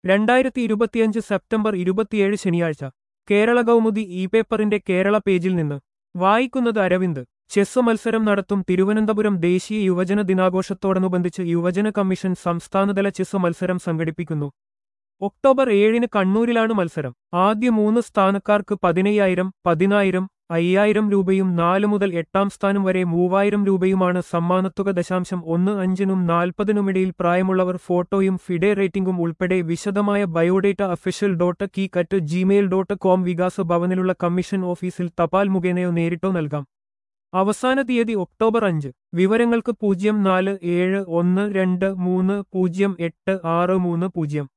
രണ്ടായിരത്തി ഇരുപത്തിയഞ്ച് സെപ്റ്റംബർ ഇരുപത്തിയേഴ് ശനിയാഴ്ച കേരള കൗമുദി ഇ പേപ്പറിന്റെ കേരള പേജിൽ നിന്ന് വായിക്കുന്നത് അരവിന്ദ് ചെസ് മത്സരം നടത്തും തിരുവനന്തപുരം ദേശീയ യുവജന ദിനാഘോഷത്തോടനുബന്ധിച്ച് യുവജന കമ്മീഷൻ സംസ്ഥാനതല ചെസ് മത്സരം സംഘടിപ്പിക്കുന്നു ഒക്ടോബർ ഏഴിന് കണ്ണൂരിലാണ് മത്സരം ആദ്യ മൂന്ന് സ്ഥാനക്കാർക്ക് പതിനയ്യായിരം പതിനായിരം അയ്യായിരം രൂപയും നാല് മുതൽ എട്ടാം സ്ഥാനം വരെ മൂവായിരം രൂപയുമാണ് സമ്മാനത്തുക ദശാംശം ഒന്ന് അഞ്ചിനും നാൽപ്പതിനുമിടയിൽ പ്രായമുള്ളവർ ഫോട്ടോയും ഫിഡെ റേറ്റിംഗും ഉൾപ്പെടെ വിശദമായ biodata official dot key cut Gmail dot com Vikas ഭവനിലുള്ള കമ്മീഷൻ ഓഫീസിൽ തപാൽ മുഖേനയോ നേരിട്ടോ നൽകാം അവസാന തീയതി ഒക്ടോബർ അഞ്ച് വിവരങ്ങൾക്ക് പൂജ്യം നാല് ഏഴ് ഒന്ന് രണ്ട് മൂന്ന് പൂജ്യം എട്ട് ആറ് മൂന്ന് പൂജ്യം